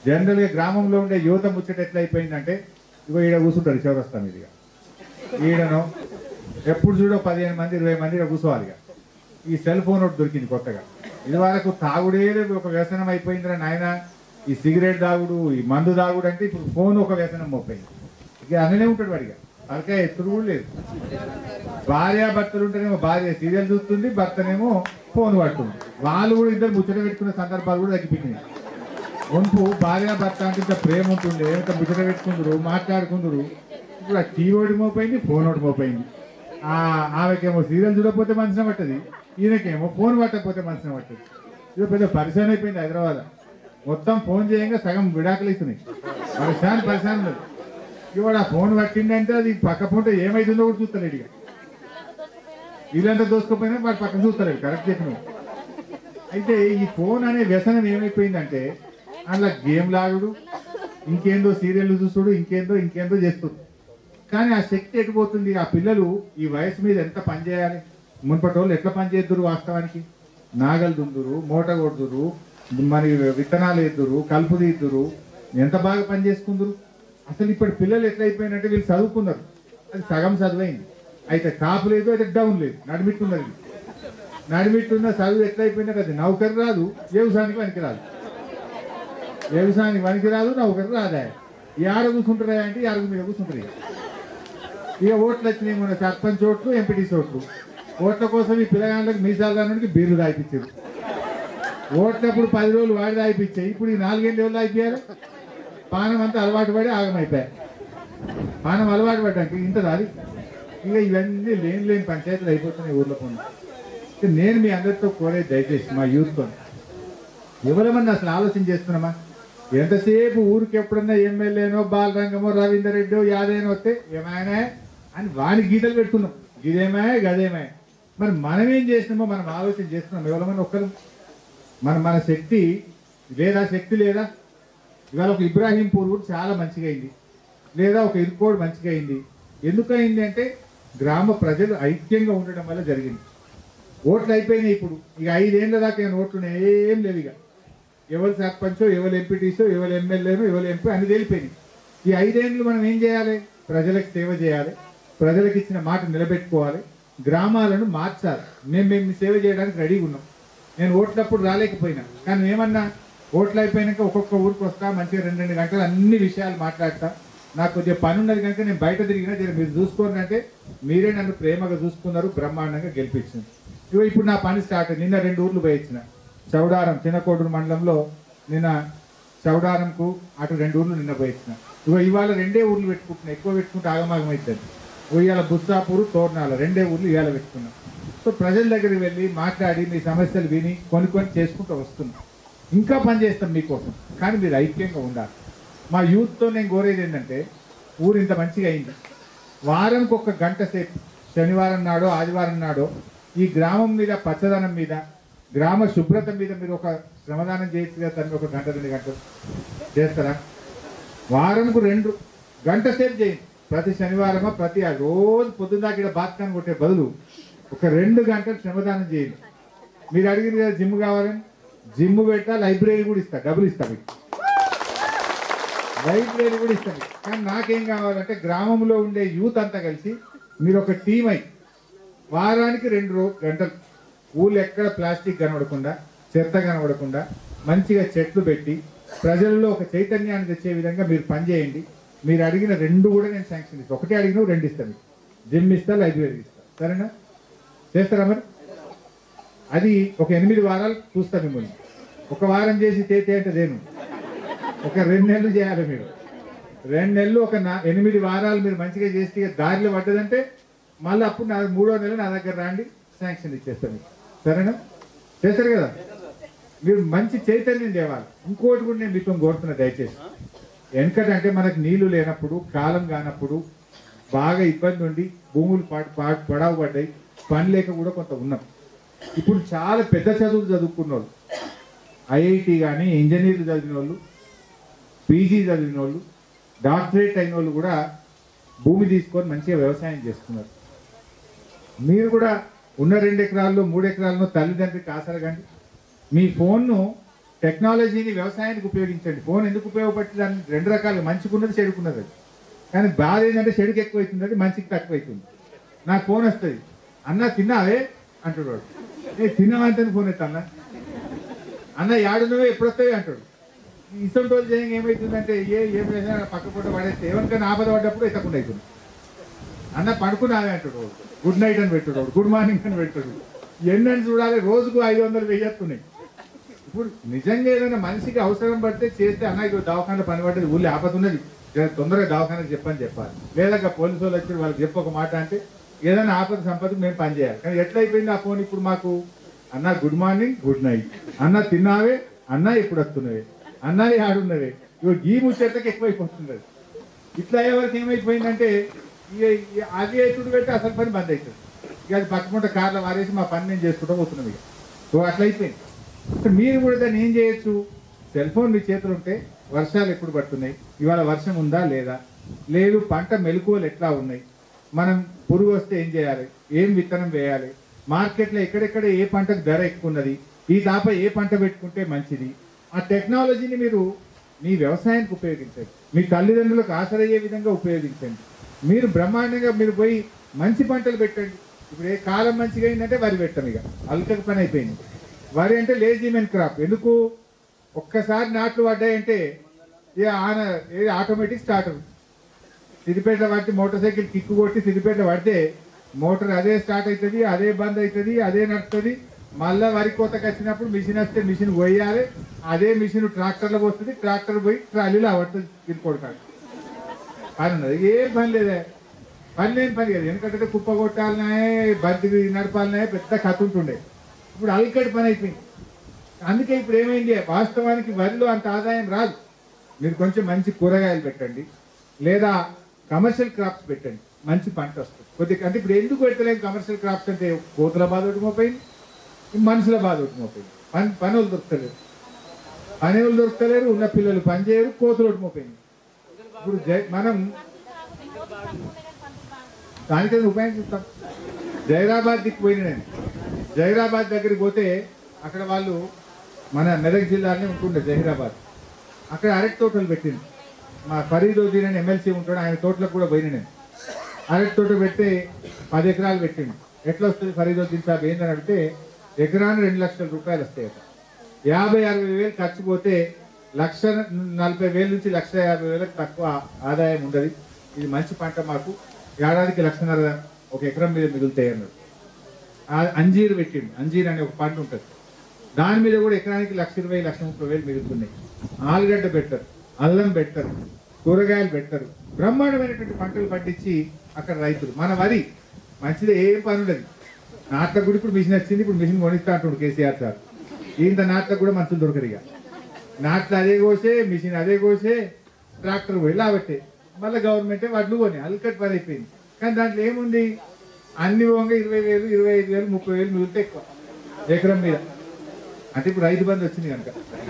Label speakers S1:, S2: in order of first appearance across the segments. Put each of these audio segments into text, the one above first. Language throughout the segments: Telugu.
S1: జనరల్గా గ్రామంలో ఉండే యువత ముచ్చట ఎట్లా అయిపోయిందంటే ఇగో ఈడ కూర్చుంటారు చౌరస్తా మీదుగా ఈడను ఎప్పుడు చూడో పదిహేను మంది ఇరవై మంది ఈడ కూర్చోవాలి ఇక. ఈ సెల్ ఫోన్ ఒకటి దొరికింది కొత్తగా ఇది వరకు తాగుడే ఒక వ్యసనం అయిపోయిందిరా నాయన ఈ సిగరెట్ తాగుడు ఈ మందు తాగుడు అంటే ఇప్పుడు ఫోన్ ఒక వ్యసనం మోపోయింది ఇక అననే ఉంటాడు వాడిగా తలకాయ ఎత్తుడు కూడా లేదు భార్య భర్తలు ఉంటేనేమో భార్య సీరియల్ చూస్తుంది భర్తనేమో ఫోన్ పడుతుంది వాళ్ళు కూడా ఇద్దరు ముచ్చట పెట్టుకునే సందర్భాలు కూడా తగ్గిపోయినాయి వంపు భార్య భర్త అంటే ఇంత ప్రేమ ఉంటుండే ఇంత ముచ్చట పెట్టుకుందరు మాట్లాడుకుందరు ఇప్పుడు ఆ టీవీ ఒకటి మోపోయింది ఫోన్ ఒకటి మోపోయింది ఆ ఆమెకేమో సీరియల్ చూడకపోతే మనసున పట్టది ఈయనకేమో ఫోన్ పట్టకపోతే మనసున పట్టదు ఇది పెద్ద పరిశాన్ అయిపోయింది హైదరాబాద్ మొత్తం ఫోన్ చేయంగా సగం విడాకులు ఇస్తున్నాయి పరిశాన్ పరిశాన్ ఉన్నది ఇవాడు ఆ ఫోన్ పట్టిందంటే అది పక్క పూట ఏమైతుందో కూడా చూస్తలేడు ఇక వీళ్ళంతా దోసుకోపోయినా వాడు పక్కన చూస్తలేడు కరెక్ట్ చెప్పిన అయితే ఈ ఫోన్ అనే వ్యసనం ఏమైపోయిందంటే అందులో గేమ్ లాగుడు ఇంకేందో సీరియల్ చూస్తుడు ఇంకేందో ఇంకేందో చేస్తుడు కానీ ఆ శక్తి ఎటుపోతుంది ఆ పిల్లలు ఈ వయసు మీద ఎంత పని చేయాలి మున్పటి వాళ్ళు ఎట్లా పని చేద్దురు వాస్తవానికి నాగలు దుందురు మూట కొడుదురు మరి విత్తనాలు ఎద్దురు కలుపు తీద్దురు ఎంత బాగా పని చేసుకుందరు అసలు ఇప్పుడు పిల్లలు ఎట్లా అయిపోయినట్టే వీళ్ళు చదువుకున్నారు అది సగం చదువైంది అయితే కాపు లేదు అయితే డౌన్ లేదు నడిమిట్టున్నది నడిమిట్టున్న చదువు ఎట్లా అయిపోయినా అది నౌకరు రాదు వ్యవసాయానికి పనికి రాదు వ్యవసాయానికి పనికి రాదు నౌకరు రాదా ఈ ఆడ కూర్చుంటారా అంటే ఈ అరుగు మీద కూర్చుంటారు ఇక. ఇక ఓట్లు వచ్చినాయి మన సర్పంచ్ ఓట్లు ఎంపీటీసీ ఓట్లు ఓట్ల కోసం ఈ పిల్లగాళ్ళకి మీసాలు రానికి బీర్లు దాయిపించారు ఓట్లప్పుడు పది రోజులు వాడి దాయిపించాయి ఇప్పుడు ఈ నాలుగేళ్ళు ఎవరు దాయిపోయారు పానం అంతా అలవాటు పడి ఆగమైపోయాయి పానం అలవాటు పడ్డానికి ఇంత దాది ఇక ఇవన్నీ లేని లేని పంచాయతీలు అయిపోతున్నాయి ఊర్లో కొన్ని ఇక నేను మీ అందరితో కోరేది దయచేసి మా యూత్తో ఎవరమన్నా అసలు ఆలోచన చేస్తున్నామా ఎంతసేపు ఊరికి ఎప్పుడన్నా ఎమ్మెల్యేనో బాలరంగమో రవీందర్ రెడ్డో యాదైనా వస్తే ఏమైనా అని వాని గీతలు పెట్టుకున్నాం ఇదేమాయ గదేమాయ మరి మనం ఏం చేసినామో మనం ఆలోచన చేస్తున్నాం ఎవరమన్నా ఒక్కరు మన మన శక్తి లేదా శక్తి లేదా ఇవాళ ఒక ఇబ్రాహీంపూర్ కూడా చాలా మంచిగా అయింది లేదా ఒక ఇరుకోడ్ మంచిగా అయింది ఎందుకు అయింది అంటే గ్రామ ప్రజలు ఐక్యంగా ఉండడం వల్ల జరిగింది ఓట్లు అయిపోయినాయి ఇప్పుడు ఇక ఐదేళ్ల దాకా ఏమైనా ఓట్లు ఉన్నాయి, ఏం లేవు ఇక ఎవరు సర్పంచో ఎవరు ఎంపీటీసో ఎవరు ఎమ్మెల్యేనో ఎవరు ఎంపీ అన్ని తెలిపోయినాయి ఈ ఐదేళ్ళు మనం ఏం చేయాలి ప్రజలకు సేవ చేయాలి ప్రజలకు ఇచ్చిన మాట నిలబెట్టుకోవాలి గ్రామాలను మార్చాలి మేము మేము సేవ చేయడానికి రెడీగా ఉన్నాం నేను ఓట్లప్పుడు రాలేకపోయినా కానీ ఏమన్నా ఓట్లు అయిపోయినాక ఒక్కొక్క ఊరికి వస్తా మంచిగా రెండు రెండు గంటలు అన్ని విషయాలు మాట్లాడతా నాకు కొద్దిగా పని ఉన్నది కనుక నేను బయట తిరిగినా జర మీరు చూసుకోండి అంటే మీరే నన్ను ప్రేమగా చూసుకున్నారు బ్రహ్మాండంగా గెలిపించింది ఇగో ఇప్పుడు నా పని స్టార్ట్ అయింది. నిన్న రెండు ఊర్లు పోయి ఇచ్చిన చౌడారం చిన్నకోడూరు మండలంలో నిన్న చౌడారంకు అటు రెండు ఊర్లు నిన్న పోయి ఇచ్చిన ఇగో ఇవాళ రెండే ఊర్లు పెట్టుకుంటున్నా ఎక్కువ పెట్టుకుంటే ఆగమాగం అవుతుంది ఇవాళ బుస్సాపూరు తోర్నాల రెండే ఊర్లు ఇవాళ పెట్టుకున్నాం సో ప్రజల దగ్గరికి వెళ్ళి మాట్లాడి మీ సమస్యలు విని కొన్ని కొన్ని చేసుకుంటూ వస్తున్నాం ఇంకా పని చేస్తాం మీకోసం కానీ మీరు ఐక్యంగా ఉండాలి మా యూత్తో నేను కోరేది ఏంటంటే ఊరు ఇంత మంచిగా అయింది వారంకి ఒక గంట సేపు శనివారం నాడో ఆదివారం నాడో ఈ గ్రామం మీద పచ్చదనం మీద గ్రామ శుభ్రత మీద మీరు ఒక శ్రమదానం చేయొచ్చు కదా తను ఒక గంట రెండు గంటలు చేస్తారా వారంకు రెండు గంట సేపు చేయండి ప్రతి శనివారమా ప్రతి ఆ రోజు పొద్దున్న దాకా ఈడ బాత్కాన్ని కొట్టే బదులు ఒక రెండు గంటలు శ్రమదానం చేయండి మీరు అడిగింది కదా జిమ్ కావాలని జిమ్ పెట్టా లైబ్రరీ కూడా ఇస్తా డబ్బులు ఇస్తా మీకు లైబ్రరీ కూడా ఇస్తాను కానీ నాకేం కావాలంటే గ్రామంలో ఉండే యూత్ అంతా కలిసి మీరు ఒక టీం అయి వారానికి రెండు రో గంటలు ఊళ్ళో ఎక్కడ ప్లాస్టిక్ కనబడకుండా చెత్త కనబడకుండా మంచిగా చెట్లు పెట్టి ప్రజల్లో ఒక చైతన్యాన్ని తెచ్చే విధంగా మీరు పనిచేయండి మీరు అడిగిన రెండు కూడా నేను శాంక్షన్ ఇస్తాను ఒకటే అడిగిన రెండు ఇస్తాను మీకు. జిమ్ ఇస్తా లైబ్రరీ ఇస్తా సరేనా చేస్తారా మరి అది ఒక ఎనిమిది వారాలు చూస్తా మిమ్మల్ని ఒక వారం చేసి చేతే అంటే దేను ఒక రెండు నెలలు చేయాలి మీరు రెండు నెలలు ఒక నా ఎనిమిది వారాలు మీరు మంచిగా చేస్తే ఇక దారిలో పడ్డదంటే మళ్ళీ అప్పుడు నా మూడో నెల నా దగ్గర రాండి శాంక్షన్ ఇచ్చేస్తాను మీకు సరేనా చేస్తారు కదా మీరు మంచి చైతన్యం తేవాలి ఇంకోటి కూడా నేను మీతో కోరుతున్నా దయచేసి వెనకటంటే మనకు నీళ్లు లేనప్పుడు కాలం కానప్పుడు బాగా ఇబ్బంది ఉండి భూములు పాడు పాడు పడావు పడ్డాయి పని లేక కూడా కొంత ఉన్నాం ఇప్పుడు చాలా పెద్ద చదువులు చదువుకున్న వాళ్ళు ఐఐటి కానీ ఇంజనీర్లు చదివిన వాళ్ళు పీజీ చదివిన వాళ్ళు డాక్టరేట్ అయిన వాళ్ళు కూడా భూమి తీసుకొని మంచిగా వ్యవసాయం చేస్తున్నారు మీరు కూడా ఉన్న రెండు ఎకరాల్లో మూడు ఎకరాలను తల్లిదండ్రికి ఆసరగండి మీ ఫోన్ను టెక్నాలజీని వ్యవసాయానికి ఉపయోగించండి ఫోన్ ఎందుకు ఉపయోగపడుతుంది దాన్ని రెండు రకాలు మంచికున్నది చెడుకున్నది అది కానీ బాధ ఏంటంటే చెడుకు ఎక్కువ అవుతుంది అది మంచికి తక్కువ అవుతుంది నాకు ఫోన్ వస్తుంది అన్న తిన్నావే అంటాడు వాడు ఏ తిన్నావంటే ఫోన్ ఎత్తా అన్న అన్న యాడున్నవే ఎప్పుడు వస్తాయి అంటాడు ఇసొంటి రోజు చేయంగా ఏమవుతుందంటే ఏ ఏం చేసినా పక్క పూట పడేస్తే ఎవరికైనా ఆపద పడ్డప్పుడు ఎత్తకుండా అవుతుంది అన్న పడుకున్నావే అంటాడు వాడు. గుడ్ నైట్ అని పెట్టాడు వాడు. గుడ్ మార్నింగ్ అని పెట్టాడు ఎన్నని చూడాలి రోజుకు ఐదు వందలు వెయ్యేస్తున్నాయి ఇప్పుడు నిజంగా ఏదైనా మనిషికి అవసరం పడితే చేస్తే అన్న ఇది దవాఖాన పని పడ్డది ఊళ్ళో ఆపతున్నది జర తొందరగా దవాఖానకి చెప్పని చెప్పాలి లేదా పోలీసు వాళ్ళు వచ్చి వాళ్ళకి చెప్పి ఒక మాట అంటే ఏదైనా ఆపద సంపద మేము పని చేయాలి కానీ ఎట్లయిపోయింది ఆ ఫోన్ ఇప్పుడు మాకు అన్న గుడ్ మార్నింగ్ గుడ్ నైట్ అన్న తిన్నావే అన్న ఇప్పుడు వస్తున్నవే అన్న ఆడున్నవే ఇగో గీ ముచ్చటకి ఎక్కువైపోతుంది అది. ఇట్లా అయ్యే వరకు ఏమైపోయిందంటే ఇక ఇక అది ఎప్పుడు పెట్టి అసలు పని బంద్ అవుతుంది ఇక అది పక్కకుంట కార్లో వారేసి మా పని మేము చేసుకుంటూ పోతున్నాం ఇక సో అట్లా అయిపోయింది అంటే మీరు కూడా దాన్ని ఏం చేయొచ్చు సెల్ ఫోన్ మీ చేతులు ఉంటే వర్షాలు ఎప్పుడు పడుతున్నాయి ఇవాళ వర్షం ఉందా లేదా లేదు పంట మెలకువలు ఎట్లా ఉన్నాయి మనం పురుగు వస్తే ఏం చేయాలి ఏం విత్తనం వేయాలి మార్కెట్లో ఎక్కడెక్కడ ఏ పంటకు ధర ఎక్కువ ఉన్నది ఈ దాప ఏ పంట పెట్టుకుంటే మంచిది ఆ టెక్నాలజీని మీరు మీ వ్యవసాయానికి ఉపయోగించండి మీ తల్లిదండ్రులకు ఆసరయ్యే విధంగా ఉపయోగించండి మీరు బ్రహ్మాండంగా మీరు పోయి మంచి పంటలు పెట్టండి ఇప్పుడు ఏ కాలం మంచిగా అయిందంటే వరి పెట్టాం ఇక అల్కక పని అయిపోయింది వరి అంటే లేజీమెన్ క్రాప్ ఎందుకు ఒక్కసారి నాట్లు పడ్డాయంటే ఇక ఆన ఏది ఆటోమేటిక్ స్టార్టర్ సిద్దిపేట పట్టి మోటార్ సైకిల్ కిక్కు కొట్టి సిద్దిపేట పడితే మోటార్ అదే స్టార్ట్ అవుతుంది అదే బంద్ అవుతుంది అదే నడుస్తుంది మళ్ళా వరి కోతకు వచ్చినప్పుడు మిషన్ వస్తే మిషన్ పోయాలి అదే మిషన్ ట్రాక్టర్లో పోస్తుంది ట్రాక్టర్ పోయి ట్రాలీలో పడుతుంది తిరుకోడుకాడు పని ఉన్నది ఏం పని లేదే పని లేని పని కదా ఎందుకంటే కుప్ప కొట్టాలనే బంతి నడపాలనే పెద్ద కథ ఉంటుండే ఇప్పుడు అల్కటి పని అయిపోయింది అందుకే ఇప్పుడు ఏమైంది వాస్తవానికి వరిలో అంత ఆదాయం రాదు మీరు కొంచెం మంచి కూరగాయలు పెట్టండి లేదా కమర్షియల్ క్రాప్స్ పెట్టండి మంచి పంట వస్తుంది కొద్దిగా అంటే ఇప్పుడు ఎందుకు పెట్టలేము కమర్షియల్ క్రాప్స్ అంటే కోతుల బాధ ఒకటి మోపోయింది ఈ మనుషుల బాధ ఒకటి మోపోయింది పని పనులు దొరుకుతలేరు పనులు దొరుకుతలేరు ఉన్న పిల్లలు పని చేయరు కోతులు ఒకటి మోపోయింది ఇప్పుడు జై- మనం దానికైనా ఉపాయం చూస్తాం జైరాబాద్ దిక్కు పోయిన నేను జైరాబాద్ దగ్గరికి పోతే అక్కడ వాళ్ళు మన మెదక్ జిల్లాలోనే ఉంటుండే జహీరాబాద్ అక్కడ అరటి తోటలు పెట్టింది మా ఫరీదోద్దీన్ అని ఎమ్మెల్సీ ఉంటాడు ఆయన తోటలకు కూడా పోయిన నేను అరటి తోట పెడితే పది ఎకరాలు పెట్టిండు ఎట్లా వస్తుంది ఫరీదోద్దీన్ సాబ్ ఏందని అడిగితే ఎకరాన్ని రెండు లక్షల రూపాయలు వస్తాయట యాభై అరవై వేలు ఖర్చు పోతే లక్ష నలభై వేల నుంచి లక్ష యాభై వేలకు తక్కువ ఆదాయం ఉండదు ఇది మంచి పంట మాకు ఏడాదికి లక్షన్నర ఒక ఎకరం మీద మిగులుతాయి అన్నాడు ఆ అంజీర్ పెట్టిండు అంజీర్ అనే ఒక పంట ఉంటుంది దాని మీద కూడా ఎకరానికి లక్ష ఇరవై లక్ష ముప్పై వేలు మిగులుతున్నాయి ఆలుగడ్డ పెట్టరు అల్లం పెట్టరు కూరగాయలు పెట్టరు బ్రహ్మాండమైనటువంటి పంటలు పండించి అక్కడ రైతులు మన వరి మంచిది ఏం పని ఉండదు నాట్ల కూడా ఇప్పుడు మిషన్ వచ్చింది ఇప్పుడు మిషన్ కొనిస్తా అంటుండు కేసీఆర్ సార్ ఇంత నాట్లకు కూడా మనుషులు దొరకరు ఇక నాట్లు అదే కోసే మిషన్ అదే కోసే ట్రాక్టర్ పోయి లాబట్టే మళ్ళీ గవర్నమెంటే వడ్లు కొని అల్కట్ పని అయిపోయింది కానీ దాంట్లో ఏముంది అన్ని పోగా ఇరవై వేలు ఇరవై ఐదు వేలు ముప్పై వేలు మిగిలితే ఎక్కువ ఎకరం మీద అంటే ఇప్పుడు రైతు బంధు వచ్చింది కనుక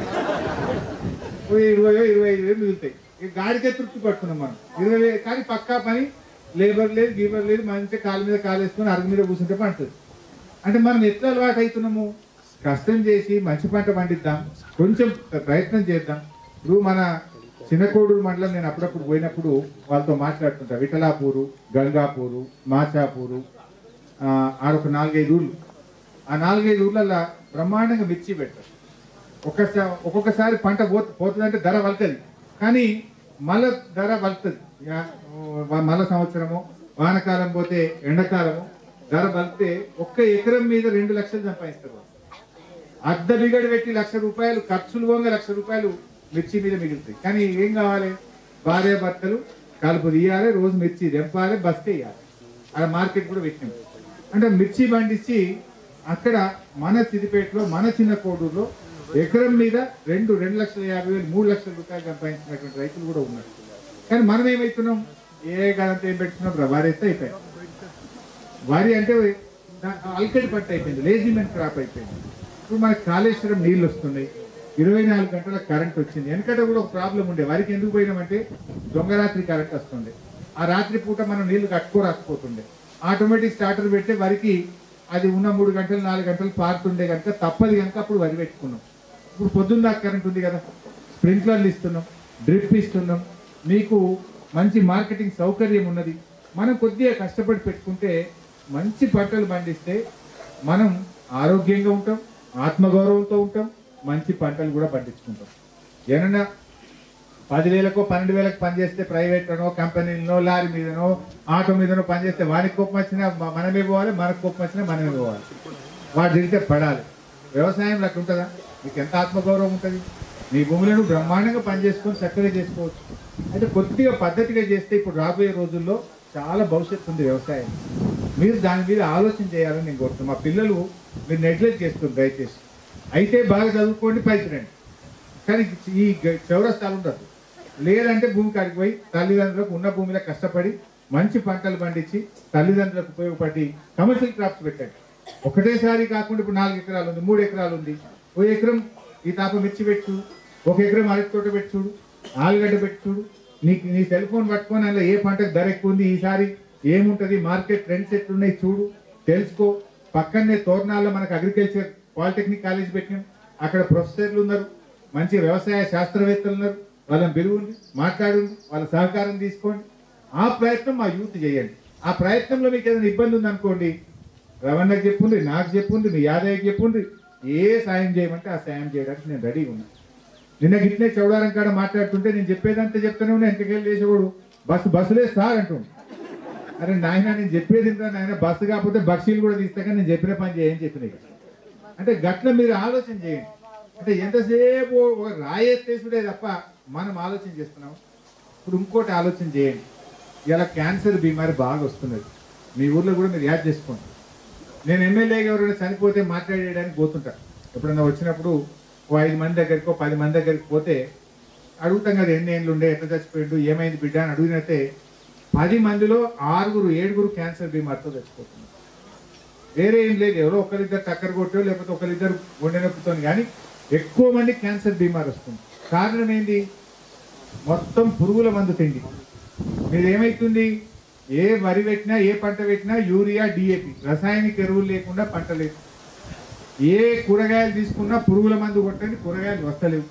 S1: ఓ ఇరవయో ఇరవై ఐదు వేలు మిగులుతాయి ఇక గాడికే తృప్తి పడుతున్నాం మనం ఇరవై వేలు కానీ పక్కా పని లేబర్ లేదు గీబర్ లేదు మంచిగా కాలు మీద కాలు వేసుకొని అరుగు మీద కూర్చుంటే పండుతుంది అంటే మనం ఎట్లా అలవాటు అవుతున్నాము కష్టం చేసి మంచి పంట పండిద్దాం కొంచెం ప్రయత్నం చేద్దాం ఇప్పుడు మన చిన్నకోడూరు మండలం నేను అప్పుడప్పుడు పోయినప్పుడు వాళ్ళతో మాట్లాడుతుంటా విఠలాపూరు గంగాపూరు మాచాపూరు ఆ, ఆడొక నాలుగైదు ఊర్లు ఆ నాలుగైదు ఊర్లలో బ్రహ్మాండంగా మిర్చి పెట్టారు ఒక్కసారి ఒక్కొక్కసారి పంట పోతు పోతుందంటే ధర వలుతుంది కానీ మళ్ళా ధర వలుతుంది మళ్ళా సంవత్సరము వానకాలం పోతే ఎండాకాలము ధర వలితే ఒక్క ఎకరం మీద రెండు లక్షలు సంపాదిస్తారు వాళ్ళు. అర్ధ బిగడు పెట్టి లక్ష రూపాయలు ఖర్చులు పోగా లక్ష రూపాయలు మిర్చి మీద మిగులుతాయి కానీ ఏం కావాలి భార్య భర్తలు కలుపు తీయాలి రోజు మిర్చి తెంపాలి బస్తే వేయాలి అక్కడ మార్కెట్ కూడా పెట్టినాం అంటే మిర్చి పండించి అక్కడ మన సిద్దిపేటలో మన చిన్న కోడూరులో ఎకరం మీద రెండు రెండు లక్షల యాభై వేలు మూడు లక్షల రూపాయలు సంపాదించినటువంటి రైతులు కూడా ఉన్నారు కానీ మనం ఏమవుతున్నాం ఏ కాలంతో ఏం పెట్టుకున్నాం వారేస్తే అయిపోయాం వరి అంటే దా- అల్కడి పట్టు అయిపోయింది లేజిమెంట్ క్రాప్ అయిపోయింది ఇప్పుడు మనకి కాళేశ్వరం నీళ్ళు వస్తున్నాయి ఇరవై నాలుగు గంటల కరెంట్ వచ్చింది వెనకట కూడా ఒక ప్రాబ్లం ఉండే వరికి ఎందుకు పోయినామంటే దొంగ రాత్రి కరెంట్ వస్తుంది ఆ రాత్రి పూట మనం నీళ్లు కట్టుకోరాకపోతుండే ఆటోమేటిక్ స్టార్టర్ పెడితే వరికి అది ఉన్న మూడు గంటలు నాలుగు గంటలు పారుతుండే కనుక తప్పది కనుక అప్పుడు వరి పెట్టుకున్నాం ఇప్పుడు పొద్దున్న దాకా కరెంట్ ఉంది కదా స్ప్రింక్లర్లు ఇస్తున్నాం డ్రిప్ ఇస్తున్నాం మీకు మంచి మార్కెటింగ్ సౌకర్యం ఉన్నది మనం కొద్దిగా కష్టపడి పెట్టుకుంటే మంచి పంటలు పండిస్తే మనం ఆరోగ్యంగా ఉంటాం ఆత్మగౌరవంతో ఉంటాం మంచి పంటలు కూడా పండించుకుంటాం ఏమన్నా పదివేలకో పన్నెండు వేలకు పనిచేస్తే ప్రైవేట్ అనో కంపెనీలనో లారీ మీదనో ఆటో మీదనో పనిచేస్తే వానికి కోపం వచ్చినా మ- మనమే పోవాలి మనకు కోపం వచ్చినా మనమే పోవాలి వాడు తిరిగితే పడాలి వ్యవసాయంలో అట్లా ఉంటుందా మీకు ఎంత ఆత్మగౌరవం ఉంటుంది మీ భూములను బ్రహ్మాండంగా పనిచేసుకొని చక్కగా చేసుకోవచ్చు అయితే కొద్దిగా పద్ధతిగా చేస్తే ఇప్పుడు రాబోయే రోజుల్లో చాలా భవిష్యత్తు ఉంది వ్యవసాయం మీరు దాని మీద ఆలోచన చేయాలని నేను కోరుతున్నాను మా పిల్లలు మీరు నెగ్లెక్ట్ చేస్తుంది దయచేసి అయితే బాగా చదువుకోండి పైకి రండి కానీ ఈ గ- చౌరస్తాలు ఉండదు లేదంటే భూమి కాడికి పోయి తల్లిదండ్రులకు ఉన్న భూమిలో కష్టపడి మంచి పంటలు పండించి తల్లిదండ్రులకు ఉపయోగపడి కమర్షియల్ క్రాప్స్ పెట్టండి ఒకటేసారి కాకుండా ఇప్పుడు నాలుగు ఎకరాలు ఉంది మూడు ఎకరాలు ఉంది ఓ ఎకరం ఈ తాప మిర్చి పెట్టు ఒక ఎకరం అరటి తోట పెట్టి చూడు ఆలుగడ్డ పెట్టి చూడు నీకు నీ సెల్ ఫోన్ పట్టుకొని అందులో ఏ పంటకు ధర ఎక్కువ ఉంది ఈసారి ఏముంటది మార్కెట్ ట్రెండ్స్ ఎట్లున్నాయి చూడు తెలుసుకో పక్కనే తోరణాల్లో మనకు అగ్రికల్చర్ పాలిటెక్నిక్ కాలేజ్ పెట్టినాం అక్కడ ప్రొఫెసర్లు ఉన్నారు మంచి వ్యవసాయ శాస్త్రవేత్తలు ఉన్నారు వాళ్ళని పిలువుండి మాట్లాడండి వాళ్ళ సహకారం తీసుకోండి ఆ ప్రయత్నం మా యూత్ చేయండి ఆ ప్రయత్నంలో మీకు ఏదైనా ఇబ్బంది ఉందనుకోండి రవణకు చెప్పుండ్రి నాకు చెప్పుండ్రి మీ యాదయ్యకి చెప్పుండ్రి ఏ సాయం చేయమంటే ఆ సాయం చేయడానికి నేను రెడీగా ఉన్నా నిన్న గిట్నే చౌడారం కాడ మాట్లాడుతుంటే నేను చెప్పేదంతా చెప్తానే ఉన్నా ఎంతకెళ్ళి చేసేవాడు బస్సు బస్సులే సార్ అంటుండు అరే నాయన నేను చెప్పేది ఇంత నాయన బస్సు కాకపోతే బక్షీలు కూడా తీస్తా కానీ నేను చెప్పిన పని చేయని చెప్పిన ఇక. అంటే గట్ల మీరు ఆలోచన చేయండి అంటే ఎంతసేపు ఒక రాయేస్తేసుడే తప్ప మనం ఆలోచన చేస్తున్నాం ఇప్పుడు ఇంకోటి ఆలోచన చేయండి ఇలా క్యాన్సర్ బీమారి బాగా వస్తున్నది మీ ఊర్లో కూడా మీరు యాడ్ చేసుకోండి నేను ఎమ్మెల్యేగా ఎవరైనా చనిపోతే మాట్లాడేయడానికి పోతుంటా ఎప్పుడన్నా వచ్చినప్పుడు ఓ ఐదు మంది దగ్గరికి ఓ పది మంది దగ్గరికి పోతే అడుగుతాం కదా ఎన్ని ఏళ్ళు ఉండే ఎట్లా చచ్చిపోయిండు ఏమైంది బిడ్డ అని అడిగినట్టే పది మందిలో ఆరుగురు ఏడుగురు క్యాన్సర్ బీమారితో చచ్చిపోతున్నారు వేరే ఏం లేదు ఎవరో ఒకరిద్దరు టక్కర్ కొట్టో లేకపోతే ఒకరిద్దరు గుండె నొప్పితో కానీ ఎక్కువ మంది క్యాన్సర్ బీమారి వస్తుంది కారణం ఏంది మొత్తం పురుగుల మందు తిండి మీరు ఏమైతుంది ఏ వరి పెట్టినా ఏ పంట పెట్టినా యూరియా డిఏపి రసాయనిక ఎరువులు లేకుండా పంట లేదు ఏ కూరగాయలు తీసుకున్నా పురుగుల మందు కొట్టని కూరగాయలు వస్తలేవు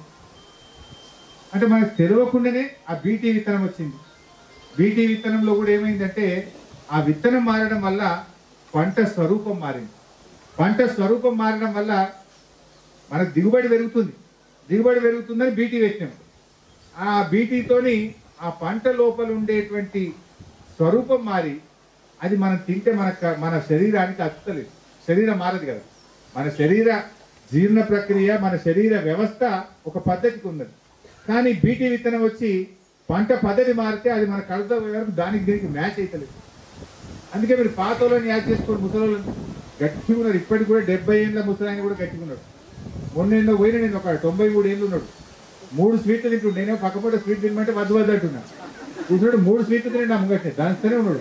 S1: అంటే మనకు తెలియకుండానే ఆ బీటీ విత్తనం వచ్చింది బీటీ విత్తనంలో కూడా ఏమైందంటే ఆ విత్తనం మారడం వల్ల పంట స్వరూపం మారింది పంట స్వరూపం మారడం వల్ల మనకు దిగుబడి పెరుగుతుంది దిగుబడి పెరుగుతుందని బీటీ వేసినాం ఆ బీటీతోని ఆ పంట లోపల ఉండేటువంటి స్వరూపం మారి అది మనం తింటే మన మన శరీరానికి అతుతలేదు శరీరం మారదు కదా మన శరీర జీర్ణ ప్రక్రియ మన శరీర వ్యవస్థ ఒక పద్ధతికి ఉన్నది కానీ బీటీ విత్తనం వచ్చి పంట పద్ధతి మారితే అది మన కడుతో వరకు దానికి దీనికి మ్యాచ్ అవుతలేదు అందుకే మీరు పాత వాళ్ళని యాడ్ చేసుకోండి ముసలి గట్టిగా ఉన్నారు ఇప్పటికి కూడా డెబ్బై ఏళ్ళ ముసలాయన కూడా గట్టిగా ఉన్నాడు మొన్న ఎన్నో పోయిన నేను ఒక తొంభై మూడు ఏళ్ళు ఉన్నాడు మూడు స్వీట్లు తింటుండే నేనే పక్కపూట స్వీట్ తినమంటే వద్దు వద్దు అంటున్నా కూర్చున్నాడు మూడు స్వీట్లు తినండి నా ముంగట్నే దానిస్తూనే ఉన్నాడు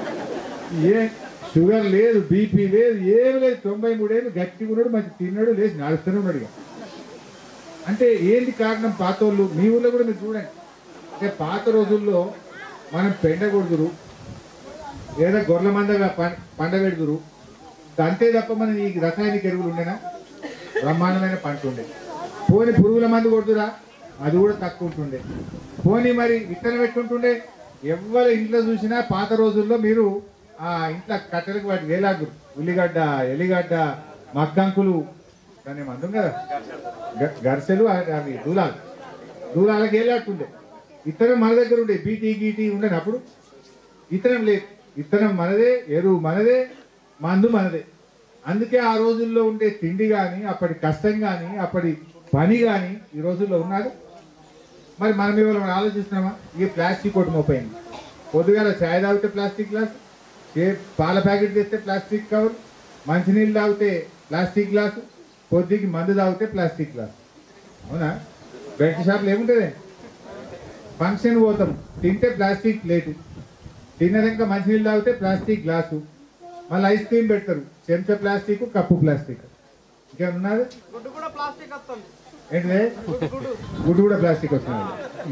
S1: ఏ షుగర్ లేదు బీపీ లేదు ఏమి లేదు తొంభై మూడేళ్ళు గట్టిగా ఉన్నాడు మంచి తిన్నాడు లేచి నడుస్తూనే ఉన్నాడు ఇక అంటే ఏంది కారణం పాతోళ్ళు మీ ఊళ్ళో కూడా మీరు చూడండి అంటే పాత రోజుల్లో మనం పెండకూడదురు లేదా గొర్రెల మందగా పం- పండబెడుదురు అంతే తప్ప మన ఈ రసాయనిక ఎరువులు ఉండేనా బ్రహ్మాండమైన పంట ఉండే పోని పురుగుల మందు కొడుతురా అది కూడా తక్కువ ఉంటుండే పోని మరి విత్తనం పెట్టుకుంటుండే ఎవరి ఇంట్లో చూసినా పాత రోజుల్లో మీరు ఆ ఇంట్లో కట్టెలకు వాటి వేలాగురు ఉల్లిగడ్డ ఎల్లిగడ్డ మగ్గంకులు దాన్ని మందం కదా గ- గరిసెలు అవి అవి దూలాలు దూలాలకు వేలాడుతుండే ఇతరం మన దగ్గర ఉండే బీటీ గీటీ ఉండేది అప్పుడు ఇతరం లేదు ఇతరం మనదే ఎరువు మనదే మందు మనదే అందుకే ఆ రోజుల్లో ఉండే తిండి కానీ అప్పటి కష్టం కానీ అప్పటి పని కానీ ఈ రోజుల్లో ఉన్నది మరి మనం ఇవాళ మనం ఆలోచిస్తున్నామా ఈ ప్లాస్టిక్ ఒకటి మోపోయింది పొద్దుగాల చాయ్ తాగితే ప్లాస్టిక్ గ్లాస్ ఏ పాల ప్యాకెట్ తెస్తే ప్లాస్టిక్ కవర్ మంచినీళ్ళు తాగితే ప్లాస్టిక్ గ్లాసు పొద్దుకి మందు తాగితే ప్లాస్టిక్ గ్లాస్ అవునా బెల్ట్ షాప్లో ఏముంటుంది ఫంక్షన్ పోతాం తింటే ప్లాస్టిక్ ప్లేటు తిన్నదాక మంచినీళ్ళు తాగితే ప్లాస్టిక్ గ్లాసు మళ్ళీ ఐస్ క్రీమ్ పెడతారు చెంచా ప్లాస్టిక్ కప్పు ప్లాస్టిక్ ఇంకేమన్నది
S2: గుడ్డు కూడా ప్లాస్టిక్ వస్తుంది
S1: ఏంటిదే
S2: గుడ్డు గుడ్డు
S1: గుడ్డు కూడా ప్లాస్టిక్ వస్తుంది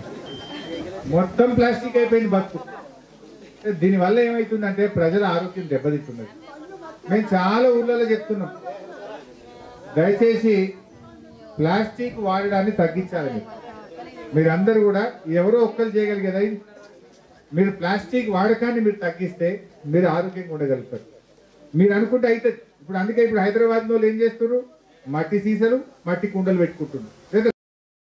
S1: మొత్తం ప్లాస్టిక్ అయిపోయింది బతుకు దీనివల్ల ఏమవుతుందంటే ప్రజల ఆరోగ్యం దెబ్బతింటున్నది మేము చాలా ఊర్లలో చెప్తున్నాం దయచేసి ప్లాస్టిక్ వాడడాన్ని తగ్గించాలి మీరు మీరందరూ కూడా ఎవరో ఒక్కరు చేయగలిగేదా ఇది? మీరు ప్లాస్టిక్ వాడకాన్ని మీరు తగ్గిస్తే మీరు ఆరోగ్యంగా ఉండగలుగుతారు మీరు అనుకుంటే అయితే ఇప్పుడు అందుకే ఇప్పుడు హైదరాబాద్ వాళ్ళు ఏం చేస్తున్నారు మట్టి సీసాలు మట్టి కుండలు పెట్టుకుంటున్నారు లేదా